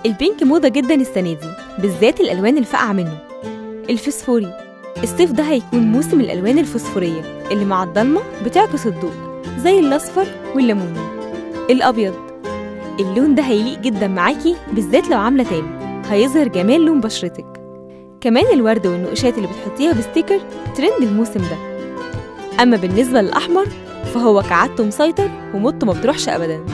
البينك موضة جدا السنة دي بالذات الألوان الفاقعة منه الفسفوري الصيف ده هيكون موسم الألوان الفسفورية اللي مع الضلمة بتعكس الضوء زي الأصفر والليموني الأبيض اللون ده هيليق جدا معاكي بالذات لو عاملة تان هيظهر جمال لون بشرتك كمان الورد والنقوشات اللي بتحطيها بستيكر ترند الموسم ده أما بالنسبة للأحمر فهو كعادته مسيطر وموضته ما بتروحش أبدا